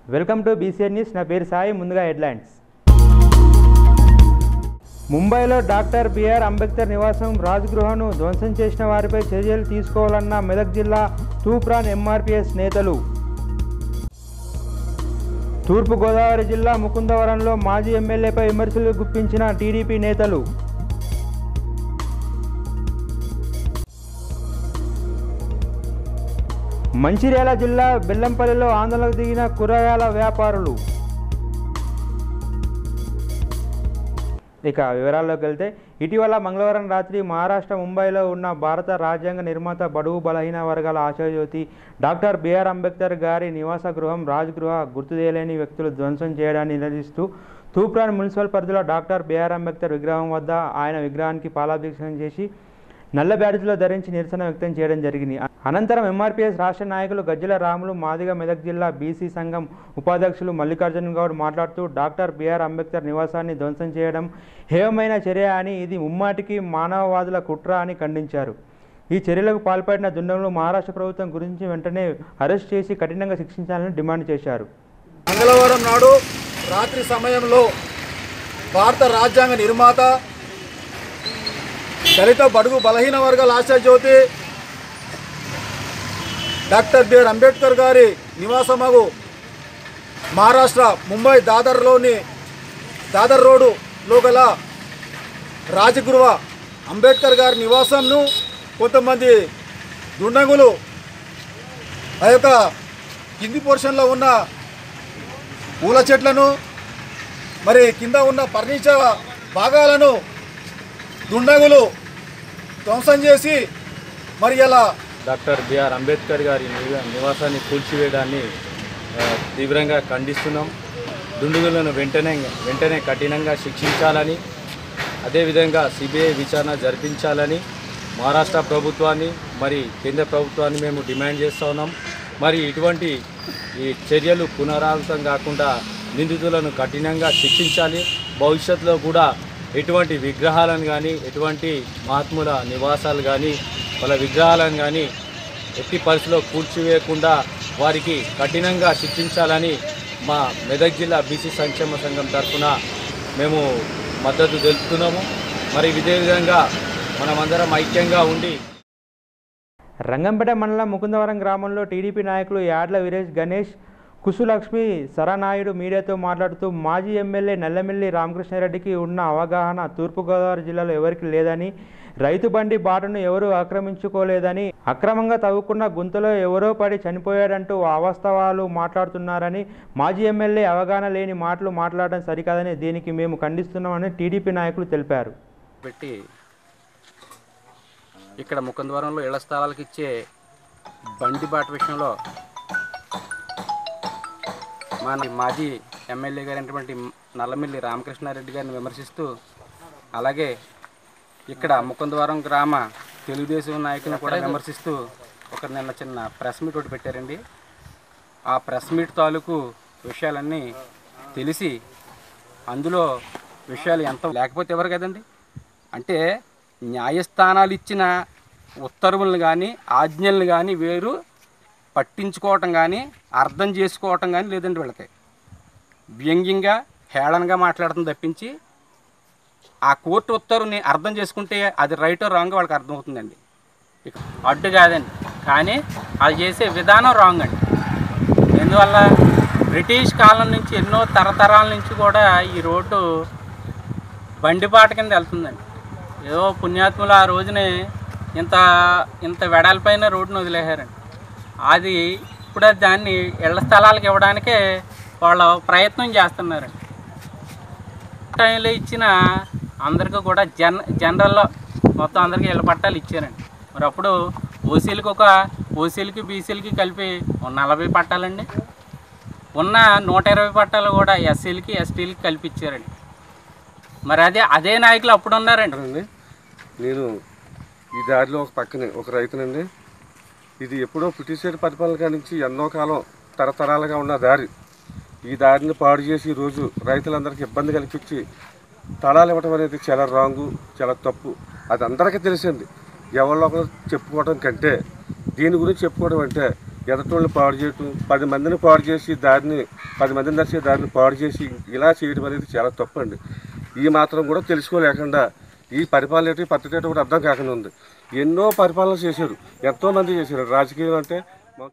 Welcome to BCN news నా పేరు సాయి ముందుగా హెడ్లైన్స్ ముంబైలో డాక్టర్ బిఆర్ అంబేద్కర్ నివాసం రాజ్గృహను ధ్వంసం చేసిన వారిపై చర్యలు తీసుకోవాలన్న మెదక్ జిల్లా తూప్రాన్ ఎంఆర్పిఎస్ నేతలు తూర్పుగోదావరి జిల్లా ముకుందవరంలో మాజీ ఎమ్మెల్యేపై విమర్శలు గుప్పించిన టీడీపీ నేతలు మంచిర్యాల జిల్లా బెల్లంపల్లిలో ఆందోళనకు దిగిన కూరగాయల వ్యాపారులు ఇక వివరాల్లోకి వెళ్తే ఇటీవల మంగళవారం రాత్రి మహారాష్ట్ర ముంబైలో ఉన్న భారత రాజ్యాంగ నిర్మాత బడుగు బలహీన వర్గాల ఆశాజ్యోతి డాక్టర్ బిఆర్ అంబేద్కర్ గారి నివాస గృహం రాజ్గృహ గుర్తు తెలియని వ్యక్తులు ధ్వంసం చేయడాన్ని నిలదీస్తూ తూప్రాన్ మున్సిపల్ పరిధిలో డాక్టర్ బిఆర్ అంబేద్కర్ విగ్రహం వద్ద ఆయన విగ్రహానికి పాలాభిషేకం చేసి నల్ల బ్యాడ్జ్లో ధరించి నిరసన వ్యక్తం చేయడం జరిగింది అనంతరం ఎంఆర్పీఎస్ రాష్ట్ర నాయకులు గజ్జల రాములు మాదిగ మెదక్ జిల్లా బీసీ సంఘం ఉపాధ్యక్షులు మల్లికార్జున గౌడ్ మాట్లాడుతూ డాక్టర్ బిఆర్ అంబేద్కర్ నివాసాన్ని ధ్వంసం చేయడం హేయమైన చర్య అని ఇది ముమ్మాటికి మానవవాదుల కుట్ర అని ఖండించారు ఈ చర్యలకు పాల్పడిన దుండగులు మహారాష్ట్ర ప్రభుత్వం గురించి వెంటనే అరెస్ట్ చేసి కఠినంగా శిక్షించాలని డిమాండ్ చేశారు మంగళవారం నాడు రాత్రి సమయంలో భారత రాజ్యాంగ నిర్మాత దళిత బడుగు బలహీన వర్గాల ఆశాజ్యోతి డాక్టర్ బిఆర్ అంబేద్కర్ గారి నివాసమగు మహారాష్ట్ర ముంబై దాదర్లోని దాదర్ రోడ్డులో గల రాజగృహ అంబేద్కర్ గారి నివాసంను కొంతమంది దుండగులు ఆ యొక్క కింది పోర్షన్లో ఉన్న పూల చెట్లను మరి కింద ఉన్న ఫర్నిచర్ భాగాలను దుండగులు ధ్వంసం చేసి మరి ఇలా డాక్టర్ బిఆర్ అంబేద్కర్ గారి నివ- నివాసాన్ని కూల్చివేయడాన్ని ఆ, తీవ్రంగా ఖండిస్తున్నాం దుండుగులను వెంటనే వెంటనే కఠినంగా శిక్షించాలని అదేవిధంగా సిబిఐ విచారణ జరిపించాలని మహారాష్ట్ర ప్రభుత్వాన్ని మరి కేంద్ర ప్రభుత్వాన్ని మేము డిమాండ్ చేస్తూ ఉన్నాం మరి ఇటువంటి ఈ చర్యలు పునరావృతం కాకుండా నిందితులను కఠినంగా శిక్షించాలి భవిష్యత్తులో కూడా ఎటువంటి విగ్రహాలను కానీ ఎటువంటి మహాత్ముల నివాసాలు కానీ వాళ్ళ విగ్రహాలను కానీ ఎట్టి పరిస్థితిలో కూల్చివేయకుండా వారికి కఠినంగా శిక్షించాలని మా మెదక్ జిల్లా బీసీ సంక్షేమ సంఘం తరఫున మేము మద్దతు తెలుపుతున్నాము మరి ఇదే విధంగా మనమందరం ఐక్యంగా ఉండి రంగంపేట మండలం ముకుందవరం గ్రామంలో టీడీపీ నాయకులు యాడ్ల వీరేష్ గణేష్ కుసులక్ష్మి సరనాయుడు మీడియాతో మాట్లాడుతూ మాజీ ఎమ్మెల్యే నల్లమిల్లి రామకృష్ణారెడ్డికి ఉన్న అవగాహన తూర్పుగోదావరి జిల్లాలో ఎవరికి లేదని రైతు బండి బాటను ఎవరూ ఆక్రమించుకోలేదని అక్రమంగా తవ్వుకున్న గుంతలో ఎవరో పడి చనిపోయాడంటూ అవాస్తవాలు మాట్లాడుతున్నారని మాజీ ఎమ్మెల్యే అవగాహన లేని మాటలు మాట్లాడడం సరికాదని దీనికి మేము ఖండిస్తున్నామని టీడీపీ నాయకులు తెలిపారు పెట్టి ఇక్కడ ముకుందవరంలో ఇళ్ల స్థలాలకు ఇచ్చే బండి బాట విషయంలో మన మాజీ ఎమ్మెల్యే గారైనటువంటి నల్లమిల్లి రామకృష్ణారెడ్డి గారిని విమర్శిస్తూ అలాగే ఇక్కడ ముకుందవరం గ్రామ తెలుగుదేశం నాయకులను కూడా విమర్శిస్తూ ఒక నిన్న చిన్న ప్రెస్ మీట్ ఒకటి పెట్టారండి ఆ ప్రెస్ మీట్ తాలూకు విషయాలన్నీ తెలిసి అందులో విషయాలు ఎంత లేకపోతే ఎవరు కదండి అంటే న్యాయస్థానాలు ఇచ్చిన ఉత్తర్వులను కానీ ఆజ్ఞలను కానీ వేరు పట్టించుకోవటం కానీ అర్థం చేసుకోవటం కానీ లేదండి వీళ్ళకి వ్యంగ్యంగా హేళనగా మాట్లాడటం తప్పించి ఆ కోర్టు ఉత్తర్వుని అర్థం చేసుకుంటే అది రైటో రాంగ్ వాళ్ళకి అర్థమవుతుందండి ఇక అడ్డు కాదండి కానీ అది చేసే విధానం రాంగ్ అండి ఎందువల్ల బ్రిటిష్ కాలం నుంచి ఎన్నో తరతరాల నుంచి కూడా ఈ రోడ్డు బండిపాట కింద వెళ్తుందండి ఏదో పుణ్యాత్ములు ఆ రోజునే ఇంత ఇంత వెడల్పైన రోడ్డును వదిలేశారండి అది ఇప్పుడు దాన్ని ఇళ్ల స్థలాలకు ఇవ్వడానికే వాళ్ళ ప్రయత్నం చేస్తున్నారండి టైంలో ఇచ్చిన అందరికీ కూడా జన్ జనరల్లో మొత్తం అందరికీ ఇళ్ళ పట్టాలు ఇచ్చారండి మరి అప్పుడు ఓసీలకి ఒక ఓసీలకి బీసీలకి కలిపి ఒక నలభై పట్టాలండి ఉన్న నూట ఇరవై పట్టాలు కూడా ఎస్సీలకి ఎస్టీలకి కలిపి ఇచ్చారండి మరి అదే అదే నాయకులు అప్పుడు ఉన్నారండి అండి నేను ఈ దారిలో ఒక పక్కనే ఒక రైతునండి ఇది ఎప్పుడో బ్రిటిషర్ పరిపాలన కాడి నుంచి ఎన్నో కాలం తరతరాలుగా ఉన్న దారి ఈ దారిని పాడు చేసి ఈరోజు రైతులందరికీ ఇబ్బంది కల్పించి తలాలు ఇవ్వడం అనేది చాలా రాంగు చాలా తప్పు అది అందరికీ తెలిసింది ఎవరిలో ఒకరు చెప్పుకోవడం కంటే దీని గురించి చెప్పుకోవడం అంటే ఎదటోళ్ళని పాడు చేయటం పది మందిని పాడు చేసి దారిని పది మందిని నడిచే దారిని పాడు చేసి ఇలా చేయడం అనేది చాలా తప్పండి ఈ మాత్రం కూడా తెలుసుకోలేకుండా ఈ పరిపాలన ఏంటి పద్ధతి ఏంటో కూడా అర్థం కాకుండా ఉంది ఎన్నో పరిపాలన చేశారు ఎంతోమంది చేశారు రాజకీయం అంటే మొ-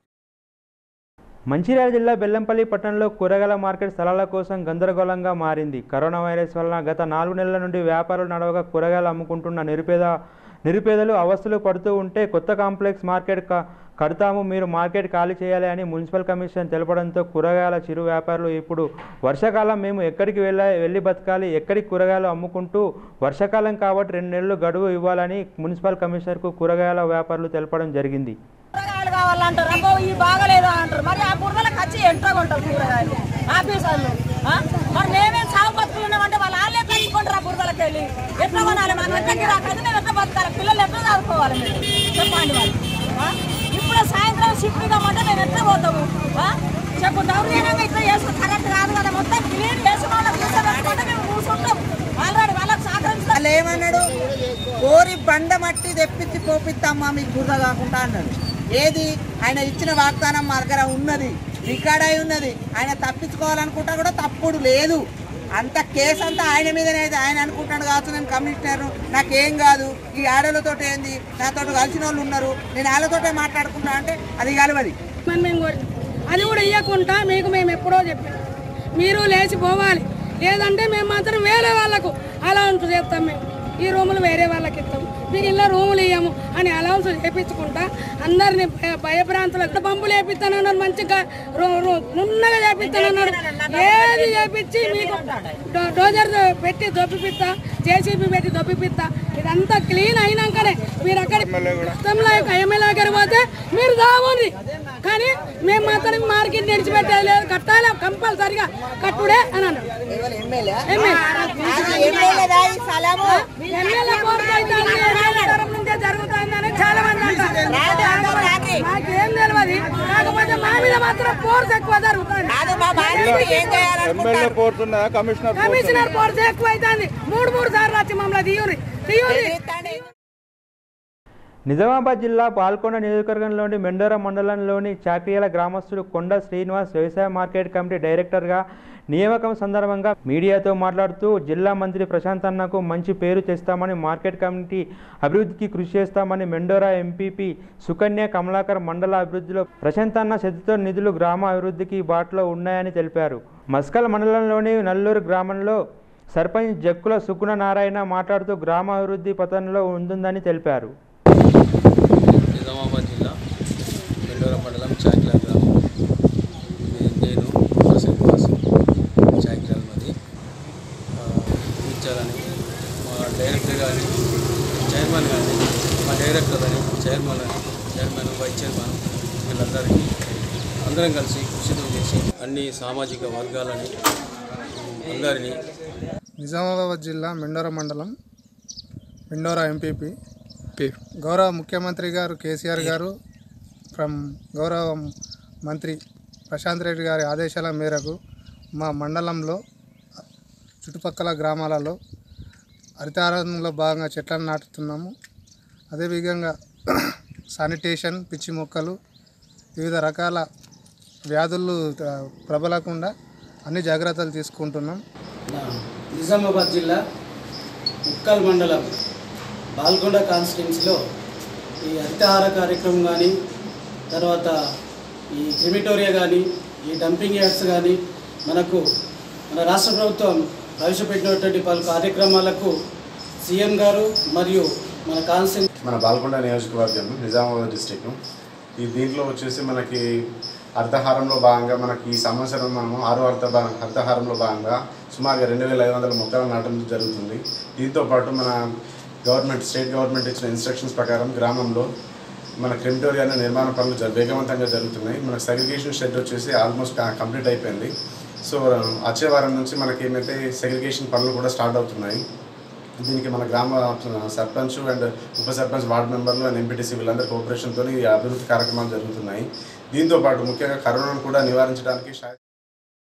మంచిర్యాల జిల్లా బెల్లంపల్లి పట్టణంలో కూరగాయల మార్కెట్ స్థలాల కోసం గందరగోళంగా మారింది కరోనా వైరస్ వలన గత నాలుగు నెలల నుండి వ్యాపారులు నడవగా కూరగాయలు అమ్ముకుంటున్న నిరుపేద నిరుపేదలు అవస్థలు పడుతూ ఉంటే కొత్త కాంప్లెక్స్ మార్కెట్ క- కడతాము మీరు మార్కెట్ ఖాళీ చేయాలి అని మున్సిపల్ కమిషన్ తెలపడంతో కూరగాయల చిరు వ్యాపారులు ఇప్పుడు వర్షాకాలం మేము ఎక్కడికి వెళ్ళ వెళ్ళి బతకాలి ఎక్కడికి కూరగాయలు అమ్ముకుంటూ వర్షాకాలం కాబట్టి రెండు నెలలు గడువు ఇవ్వాలని మున్సిపల్ కమిషనర్కు కూరగాయల వ్యాపారులు తెలపడం జరిగింది కూరగాయలు కావాలంటారు అబ్బో ఇవి బాగలేదు అంటారు మరి ఆ బుర్రలకు వచ్చి ఎంట్రా కొంటారు కూరగాయలు ఆఫీసర్లు ఆ? మరి మేమేం సాగు బతుకులున్నామంటే వాళ్ళు వాళ్ళే పెంచుకుంటారు ఆ బుర్రలకి వెళ్ళి ఎట్లా కొనాలి మనం ఎట్లా గిరాకైతే మేము ఎట్లా బతకాలి పిల్లలు ఎట్లా చదువుకోవాలి మీరు చెప్పండి వాళ్ళు ఆ? ఇప్పుడు సాయంత్రం షిఫ్ట్ ఇవ్వమంటే మేము ఎట్లా పోతాము ఆ? చెప్పు దౌర్జన్యంగా ఇట్లా చేస్తాం కరెక్ట్ కాదు కదా మొత్తం క్లీన్ చేసిన వాళ్ళకి కూర్చోబెట్టుకుంటే మేము కూర్చుంటాం ఆల్రెడీ వాళ్ళకి సహకరిస్తాం వాళ్ళు ఏమన్నాడు కోరి బండ మట్టి తెప్పించి పోపిస్తామ్మా మీకు బురద కాకుండా అన్నాడు ఏది ఆయన ఇచ్చిన వాగ్దానం మా దగ్గర ఉన్నది రికార్డ్ అయి ఉన్నది ఆయన తప్పించుకోవాలనుకుంటా కూడా తప్పుడు లేదు అంత కేసు అంతా ఆయన మీదనే అయితే ఆయన అనుకుంటాడు కావచ్చు నేను కమిషనర్ నాకేం కాదు ఈ ఆడలతో ఏంది నాతో కలిసిన వాళ్ళు ఉన్నారు నేను వాళ్ళతోటే మాట్లాడుకుంటా అంటే అది కలవది మరి మేము కోరినాం అది కూడా ఇవ్వకుండా మీకు మేము ఎప్పుడో చెప్పాం మీరు లేచి పోవాలి లేదంటే మేము మాత్రం వేరే వాళ్ళకు అలౌన్స్ చేస్తాం మేము ఈ రూములు వేరే వాళ్ళకి ఇస్తాం మీకు ఇలా రూములు ఇయ్యము అని అలౌన్స్ చేపించుకుంటా అందరిని భయ- భయభ్రాంతులకు పంపులు వేపిస్తానన్నారు మంచిగా రో- రో- నున్నగా చేపిస్తానన్నారు ఏది చేపించి మీకు డో- డోజర్ పెట్టి దొప్పిపిస్తా జేసీబీ పెట్టి దొప్పిపిస్తా ఇదంతా క్లీన్ అయినాకనే మీరు అక్కడ గతంలో ఎమ్మెల్యే గారు పోతే మీరు దావుంది కానీ మేము మాత్రం మార్కెట్ నడిచిపెట్టేది లేదు కట్టాలి కంపల్సరిగా కట్టుడే అని అన్నాడు ఎమ్మెల్యే ఎమ్మెల్యే ఎమ్మెల్యేదా ఈ స్థలము ఎమ్మెల్యే కోర్టు అయితే ఎమ్మెల్యే తరపు నుంచే జరుగుతుందని చాలా మంది అంటారు మాకేం తెలియదు కాకపోతే మా మీద మాత్రం ఫోర్స్ ఎక్కువ జరుగుతుంది కాదు మా బాధ్యత ఏం చేయాలనుకుంటారు కమిషనర్ ఫోర్స్ ఎక్కువ అవుతుంది మూడు మూడు సార్లు వచ్చి మమ్మల్ని తీయుని తీయుని నిజామాబాద్ జిల్లా పాల్కొండ నియోజకవర్గంలోని మెండోర మండలంలోని చాక్రియాల గ్రామస్తుడు కొండ శ్రీనివాస్ వ్యవసాయ మార్కెట్ కమిటీ డైరెక్టర్గా నియామకం సందర్భంగా మీడియాతో మాట్లాడుతూ జిల్లా మంత్రి ప్రశాంత్ అన్నకు మంచి పేరు తెస్తామని మార్కెట్ కమిటీ అభివృద్ధికి కృషి చేస్తామని మెండోరా ఎంపీపీ సుకన్య కమలాకర్ మండల అభివృద్ధిలో ప్రశాంత్ అన్న శతితో నిధులు గ్రామ అభివృద్ధికి బాటలో ఉన్నాయని తెలిపారు మస్కల్ మండలంలోని నల్లూరు గ్రామంలో సర్పంచ్ జక్కుల సుగుణ నారాయణ మాట్లాడుతూ గ్రామ అభివృద్ధి పథంలో ఉంటుందని తెలిపారు నిజామాబాద్ జిల్లా మెండోర మండలం చాకిల గ్రామం నే- నేను శ్రీనివాస్ చాకిల మరి ఇచ్చారని మా డైరెక్టర్ కానీ చైర్మన్ కానీ మా డైరెక్టర్ కానీ చైర్మన్ అని చైర్మన్ వైస్ చైర్మన్ వీళ్ళందరికీ అందరం కలిసి కృషితో చేసి అన్ని సామాజిక వర్గాలని అందరినీ నిజామాబాద్ జిల్లా మెండోర మండలం మెండోర ఎంపీపీ గౌరవ ముఖ్యమంత్రి గారు కేసీఆర్ గారు ఫ్రమ్ గౌరవ మంత్రి ప్రశాంత్ రెడ్డి గారి ఆదేశాల మేరకు మా మండలంలో చుట్టుపక్కల గ్రామాలలో హరితారంలో భాగంగా చెట్లను నాటుతున్నాము అదేవిధంగా శానిటేషన్ పిచ్చి మొక్కలు వివిధ రకాల వ్యాధులు ఆ, ప్రబలకుండా అన్ని జాగ్రత్తలు తీసుకుంటున్నాం నిజామాబాద్ జిల్లా ఉక్కల్ మండలం బాల్కొండ కాన్స్టిట్యున్సీలో ఈ హరితహార కార్యక్రమం కానీ తర్వాత ఈ క్రిమిటోరియా కానీ ఈ డంపింగ్ యార్డ్స్ కానీ మనకు మన రాష్ట్ర ప్రభుత్వం ప్రవేశపెట్టినటువంటి పలు కార్యక్రమాలకు సీఎం గారు మరియు మన కాన్స్టిట్యూ మన బాల్కొండ నియోజకవర్గం నిజామాబాద్ డిస్టిక్ ఈ దీంట్లో వచ్చేసి మనకి అర్ధహారంలో భాగంగా మనకి ఈ సంవత్సరం మనము ఆరో అర్ధ భా- అర్ధహారంలో భాగంగా సుమారుగా రెండు వేల ఐదు వందల మొక్కలు నాటడం జరుగుతుంది దీంతో పాటు మన గవర్నమెంట్ స్టేట్ గవర్నమెంట్ ఇచ్చిన ఇన్స్ట్రక్షన్స్ ప్రకారం గ్రామంలో మన క్రిమిటోరియాలో నిర్మాణ పనులు జ- వేగవంతంగా జరుగుతున్నాయి మన సెగ్రిగేషన్ షెడ్ వచ్చేసి ఆల్మోస్ట్ కంప్లీట్ అయిపోయింది సో వచ్చే వారం నుంచి మనకి ఏమైతే సెగ్రిగేషన్ పనులు కూడా స్టార్ట్ అవుతున్నాయి దీనికి మన గ్రామ సర్పంచ్ అండ్ ఉప సర్పంచ్ వార్డు మెంబర్లు అండ్ ఎంపీటీసీ వీళ్ళందరి కోఆపరేషన్తో ఈ అభివృద్ధి కార్యక్రమాలు జరుగుతున్నాయి దీంతో పాటు ముఖ్యంగా కరోనాను కూడా నివారించడానికి షా-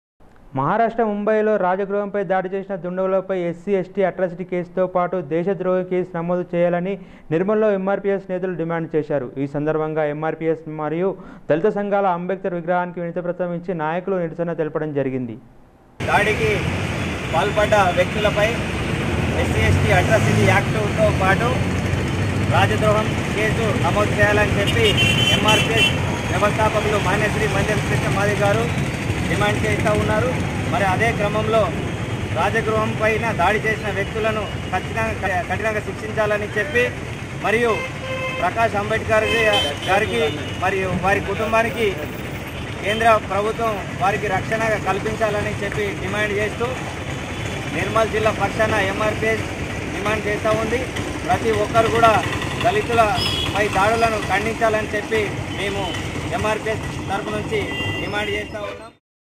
మహారాష్ట్ర ముంబైలో రాజగృహంపై దాడి చేసిన దుండగులపై ఎస్సీ ఎస్టీ అట్రాసిటీ కేసుతో పాటు దేశద్రోహ కేసు నమోదు చేయాలని నిర్మల్లో ఎంఆర్పీఎస్ నేతలు డిమాండ్ చేశారు ఈ సందర్భంగా ఎంఆర్పీఎస్ మరియు దళిత సంఘాల అంబేద్కర్ విగ్రహానికి వినతిపత్రం ఇచ్చి నాయకులు నిరసన తెలపడం జరిగింది దాడికి పాల్పడ్డ వ్యక్తులపై ఎస్సీ ఎస్టీ అట్రాసిటీ యాక్ట్తో పాటు రాజద్రోహం కేసు నమోదు చేయాలని చెప్పి ఎంఆర్పిఎస్ వ్యవస్థాపకులు మాన్యశ్రీ మంజల్ కృష్ణ మాది గారు డిమాండ్ చేస్తూ ఉన్నారు మరి అదే క్రమంలో రాజగృహం పైన దాడి చేసిన వ్యక్తులను ఖచ్చితంగా కఠినంగా శిక్షించాలని చెప్పి మరియు ప్రకాష్ అంబేద్కర్ గారికి మరియు వారి కుటుంబానికి కేంద్ర ప్రభుత్వం వారికి రక్షణ కల్పించాలని చెప్పి డిమాండ్ చేస్తూ నిర్మల్ జిల్లా పక్షాన ఎంఆర్పిఎస్ డిమాండ్ చేస్తూ ఉంది ప్రతి ఒక్కరు కూడా దళితులపై దాడులను ఖండించాలని చెప్పి మేము ఎంఆర్పిఎస్ తరపు నుంచి డిమాండ్ చేస్తూ ఉన్నాం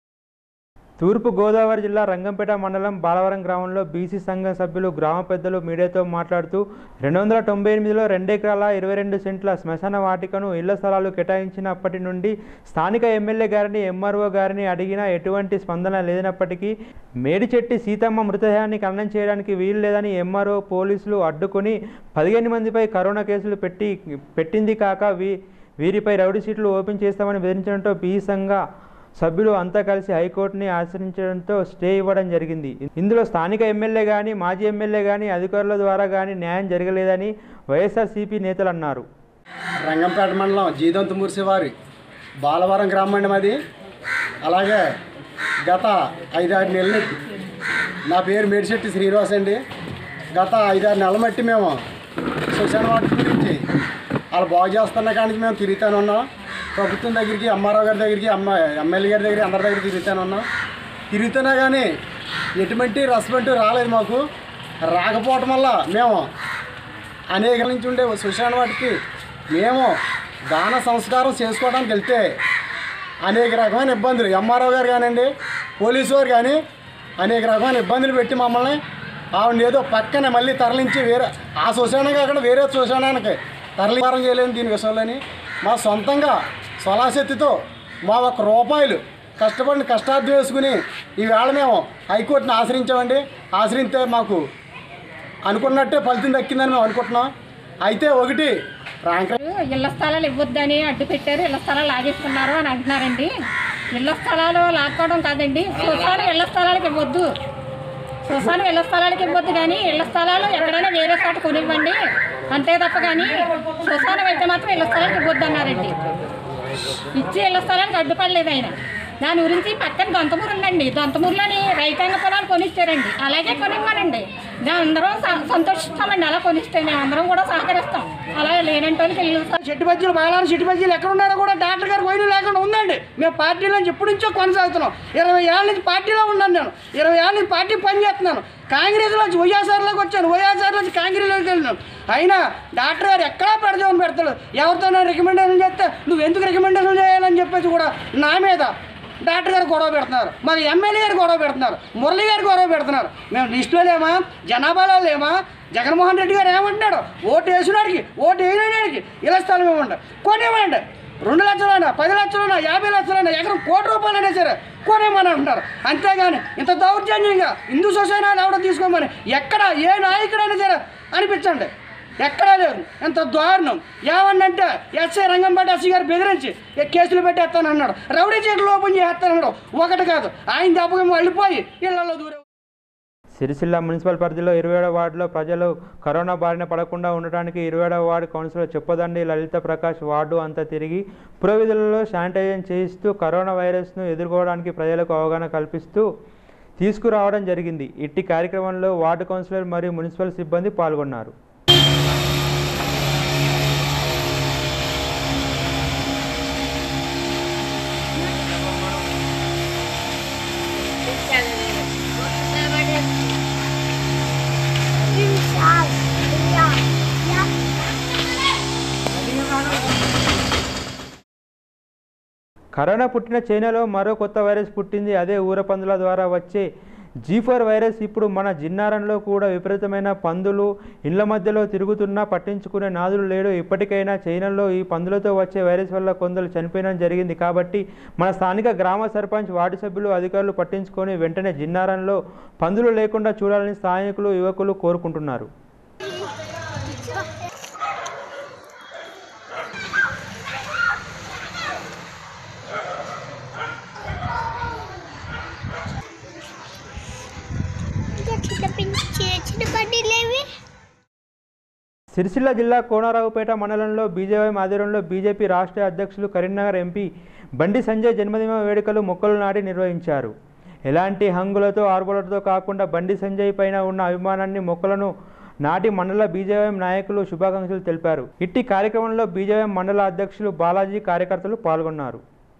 తూర్పు గోదావరి జిల్లా రంగంపేట మండలం బాలవరం గ్రామంలో బీసీ సంఘం సభ్యులు గ్రామ పెద్దలు మీడియాతో మాట్లాడుతూ రెండు వందల తొంభై ఎనిమిదిలో రెండెకరాల ఇరవై రెండు సెంట్ల శ్మశాన వాటికను ఇళ్ల స్థలాలు కేటాయించినప్పటి నుండి స్థానిక ఎమ్మెల్యే గారిని ఎంఆర్ఓ గారిని అడిగినా ఎటువంటి స్పందన లేనప్పటికీ మేడిచెట్టి సీతమ్మ మృతదేహాన్ని ఖననం చేయడానికి వీలు లేదని ఎంఆర్ఓ పోలీసులు అడ్డుకొని పదిహేను మందిపై కరోనా కేసులు పెట్టి పెట్టింది కాక వీ వీరిపై రౌడీ సీట్లు ఓపెన్ చేస్తామని బెదిరించడంతో బీసీ సంఘ సభ్యులు అంతా కలిసి హైకోర్టుని ఆశ్రయించడంతో స్టే ఇవ్వడం జరిగింది ఇందులో స్థానిక ఎమ్మెల్యే కానీ మాజీ ఎమ్మెల్యే కానీ అధికారుల ద్వారా కానీ న్యాయం జరగలేదని వైఎస్ఆర్సీపీ నేతలు అన్నారు రంగంపేట మండలం జీదంత మురిసివారి బాలవరం గ్రామం అండి మాది అలాగే గత ఐదారు నెలల నుంచి నా పేరు మేడిశెట్టి శ్రీనివాస్ అండి గత ఐదారు నెలల మట్టి మేము శ్మశాన వాటి గురించి వాళ్ళు బాగు చేస్తున్న కానీ మేము తిరుగుతానే ఉన్నాం ప్రభుత్వం దగ్గరికి ఎంఆర్ఓ గారి దగ్గరికి ఎమ్మ ఎమ్మెల్యే గారి దగ్గరికి అందరి దగ్గర తిరుగుతానే ఉన్నాం తిరుగుతున్నా కానీ ఎటువంటి రెస్పాండ్ రాలేదు మాకు రాకపోవటం వల్ల మేము అనేక నుంచి ఉండే శ్మశాన వాటికి మేము దాన సంస్కారం చేసుకోవడానికి వెళ్తే అనేక రకమైన ఇబ్బందులు ఎంఆర్ఓ గారు కానివ్వండి పోలీసు వారు కానీ అనేక రకమైన ఇబ్బందులు పెట్టి మమ్మల్ని ఆవిడ ఏదో పక్కనే మళ్ళీ తరలించి వేరే ఆ శ్మశానం కాకుండా వేరే శ్మశానానికి తరలిపారం చేయలేము దీని విషయంలోని మా సొంతంగా స్వలాశక్తితో మా ఒక్క రూపాయలు కష్టపడిన కష్టార్థం వేసుకుని ఈవేళ మేము హైకోర్టుని ఆశ్రయించామండి ఆశ్రయిస్తే మాకు అనుకున్నట్టే ఫలితం దక్కిందని మేము అనుకుంటున్నాం అయితే ఒకటి ర్యాంక్ ఇళ్ల స్థలాలు ఇవ్వద్దని అడ్డు పెట్టారు ఇళ్ల స్థలాలు లాగేసుకున్నారు అని అంటున్నారండి ఇళ్ల స్థలాలు లాక్కోవడం కాదండి శ్మశానం ఇళ్ల స్థలాలకు ఇవ్వద్దు శ్మశానం ఇళ్ల స్థలాలకు ఇవ్వద్దు కానీ ఇళ్ల స్థలాలు ఎక్కడైనా వేరే చోట కొనివ్వండి అంతే తప్ప కానీ శ్మశానం అయితే మాత్రం ఇళ్ల స్థలాలకు ఇవ్వద్దు అన్నారండి ఇచ్చి ఇళ్ల స్థలానికి అడ్డుపడలేదు ఆయన దాని గురించి పక్కన దొంతమూరు ఉందండి దొంతమూరులోని రైతాంగ పొలాలు కొనిచ్చారండి అలాగే కొనివ్వనండి మేము అందరం స- సంతోషిస్తామండి అలా కొనిస్తే మేము అందరం కూడా సహకరిస్తాం అలా లేనంటోళ్ళకి ఇల్లు చెట్టు బజ్జీలు బాలారు చెట్టు బజ్జీలు ఎక్కడ ఉన్నారో కూడా డాక్టర్ గారు వైద్యం లేకుండా ఉందండి మేము పార్టీలో నుంచి ఎప్పటి నుంచో కొనసాగుతున్నాం ఇరవై ఏళ్ళ నుంచి పార్టీలో ఉన్నాను నేను ఇరవై ఏళ్ళ నుంచి పార్టీ పని చేస్తున్నాను కాంగ్రెస్లో నుంచి వైఎస్ఆర్లోకి వచ్చాను వైఎస్ఆర్ నుంచి కాంగ్రెస్లోకి వెళ్ళినాను అయినా డాక్టర్ గారు ఎక్కడా పెడదామని పెడతాడు ఎవరితోనో రికమెండేషన్ చేస్తే నువ్వు ఎందుకు రికమెండేషన్ చేయాలని చెప్పేసి కూడా నా మీద డాక్టర్ గారు గొడవ పెడుతున్నారు మరి ఎమ్మెల్యే గారు గొడవ పెడుతున్నారు మురళి గారు గొడవ పెడుతున్నారు మేము లిస్టులో లేమా జనాభాలో లేమా జగన్మోహన్ రెడ్డి గారు ఏమంటున్నాడు ఓటు వేసినాడికి ఓటు వేయలేనాడికి ఇలా స్థలం ఇవ్వండి కొనివ్వండి రెండు లక్షలైనా పది లక్షలైనా యాభై లక్షలైనా ఎకరం కోటి రూపాయలైనా సరే కొనేమని అంటున్నారు అంతేగాని ఇంత దౌర్జన్యంగా హిందూ సొసైటీ ఎవడో తీసుకోమని ఎక్కడ ఏ నాయకుడైనా సరే అనిపించండి ఎక్కడా లేదు ఎంత దారుణం ఏమన్నంటే ఎస్ఐ రంగంపేట ఎస్సీ గారు బెదిరించి "ఏ కేసులు పెట్టేస్తానన్నాడు రౌడీ చేతులు ఓపెన్ చేస్తానన్నాడు ఒకటి కాదు ఆయన దెబ్బకి వెళ్ళిపోయి ఇళ్లలో దూరం సిరిసిల్ల మున్సిపల్ పరిధిలో ఇరవై ఏడవ వార్డులో ప్రజలు కరోనా బారిన పడకుండా ఉండటానికి ఇరవై ఏడవ వార్డు కౌన్సిలర్ చెప్పదండి లలిత ప్రకాష్ వార్డు అంతా తిరిగి పురవిధులలో శానిటైజేషన్ చేయిస్తూ కరోనా వైరస్ను ఎదుర్కోవడానికి ప్రజలకు అవగాహన కల్పిస్తూ తీసుకురావడం జరిగింది ఇట్టి కార్యక్రమంలో వార్డు కౌన్సిలర్ మరియు మున్సిపల్ సిబ్బంది పాల్గొన్నారు కరోనా పుట్టిన చైనాలో మరో కొత్త వైరస్ పుట్టింది అదే ఊరపందుల ద్వారా వచ్చే జీ ఫోర్ వైరస్ ఇప్పుడు మన జిన్నారంలో కూడా విపరీతమైన పందులు ఇళ్ల మధ్యలో తిరుగుతున్నా పట్టించుకునే నాదులు లేడు ఇప్పటికైనా చైనాలో ఈ పందులతో వచ్చే వైరస్ వల్ల కొందరు చనిపోయడం జరిగింది కాబట్టి మన స్థానిక గ్రామ సర్పంచ్ వార్డు సభ్యులు అధికారులు పట్టించుకొని వెంటనే జిన్నారంలో పందులు లేకుండా చూడాలని స్థానికులు యువకులు కోరుకుంటున్నారు చిన్న పడ్డీలేవి సిరిసిల్ల జిల్లా కోనరావుపేట మండలంలో బీజేవై ఆధ్వర్యంలో బీజేపీ రాష్ట్ర అధ్యక్షులు కరీంనగర్ ఎంపీ బండి సంజయ్ జన్మదిన వేడుకలు మొక్కలు నాటి నిర్వహించారు ఎలాంటి హంగులతో ఆర్బోలతో కాకుండా బండి సంజయ్ పైన ఉన్న అభిమానాన్ని మొక్కలను నాటి మండల బీజేఎం నాయకులు శుభాకాంక్షలు తెలిపారు ఇట్టి కార్యక్రమంలో బీజేఎం మండల అధ్యక్షులు బాలాజీ కార్యకర్తలు పాల్గొన్నారు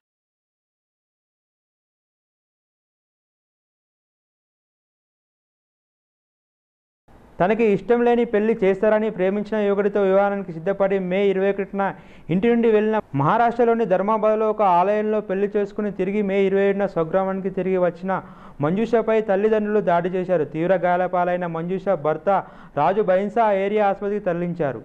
తనకి ఇష్టం లేని పెళ్లి చేస్తారని ప్రేమించిన యువకుడితో వివాహానికి సిద్ధపడి మే ఇరవై ఒకటిన ఇంటి నుండి వెళ్ళిన మహారాష్ట్రలోని ధర్మాబాద్లో ఒక ఆలయంలో పెళ్లి చేసుకుని తిరిగి మే ఇరవై ఏడున స్వగ్రామానికి తిరిగి వచ్చిన మంజుషపై తల్లిదండ్రులు దాడి చేశారు తీవ్ర గాయాలపాలైన మంజుష భర్త రాజు బైన్సా ఏరియా ఆసుపత్రికి తరలించారు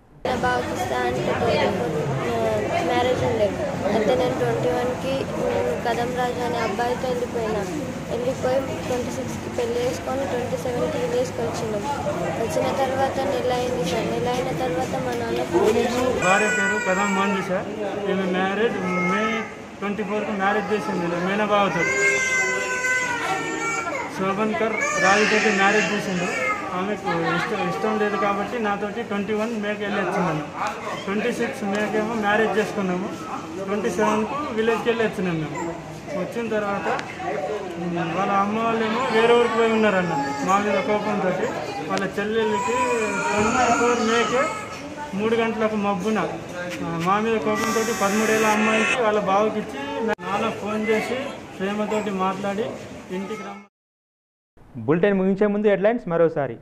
మ్యారేజ్ ఉండే అయితే నేను ట్వంటీ వన్కి నేను కదం రాజు అనే అబ్బాయితో వెళ్ళిపోయినా వెళ్ళిపోయి ట్వంటీ సిక్స్కి పెళ్లి చేసుకొని ట్వంటీ సెవెన్కి విలేజ్కి వచ్చినాం వచ్చిన తర్వాత నెల అయింది సార్ నెల అయిన తర్వాత మా నాన్న ఫోన్ చేసి భార్య పేరు కదం మంజు సార్ ఈమె మ్యారేజ్ మే ట్వంటీ ఫోర్కి మ్యారేజ్ చేసింది మేనబావతో శోభన్కర్ రాజుతోటి మ్యారేజ్ చేసిండు ఆమెకు ఇష్టం ఇష్టం లేదు కాబట్టి నాతోటి ట్వంటీ వన్ మేకి వెళ్ళి వచ్చినాము ట్వంటీ సిక్స్ మేకేమో మ్యారేజ్ చేసుకున్నాము ట్వంటీ సెవెన్కు విలేజ్కి వెళ్ళి వచ్చినాం మేము వచ్చిన తర్వాత ఉమ్, వాళ్ళ అమ్మ వాళ్ళేమో వేరే ఊరికి పోయి ఉన్నారన్న మా మీద కోపంతో వాళ్ళ చెల్లెళ్ళకి ట్వంటీ ఫోర్ మేకే మూడు గంటలకు మబ్బున ఆ, మా మీద కోపంతో పదమూడేళ్ళ అమ్మాయికి వాళ్ళ బావకి ఇచ్చి నా నాన్న ఫోన్ చేసి ప్రేమతోటి మాట్లాడి ఇంటికి రమ్మ బులెటిన్ ముగించే ముందు హెడ్లైన్స్ మరోసారి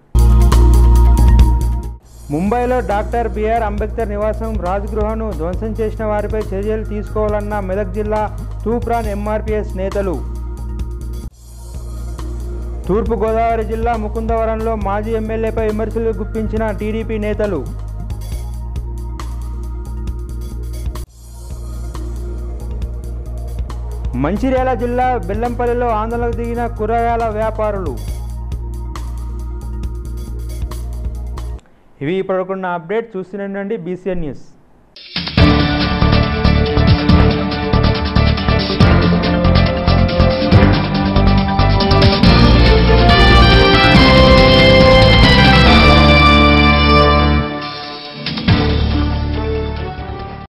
ముంబైలో డాక్టర్ బిఆర్ అంబేద్కర్ నివాసం రాజ్గృహను ధ్వంసం చేసిన వారిపై చర్యలు తీసుకోవాలన్న మెదక్ జిల్లా తూప్రాన్ ఎంఆర్పిఎస్ నేతలు తూర్పుగోదావరి జిల్లా ముకుందవరంలో మాజీ ఎమ్మెల్యేపై విమర్శలు గుప్పించిన టీడీపీ నేతలు మంచిర్యాల జిల్లా బెల్లంపల్లిలో ఆందోళనకు దిగిన కూరగాయల వ్యాపారులు ఇవి ఇప్పటికున్న అప్డేట్ చూస్తూనే ఉండండి బీసీఎన్ న్యూస్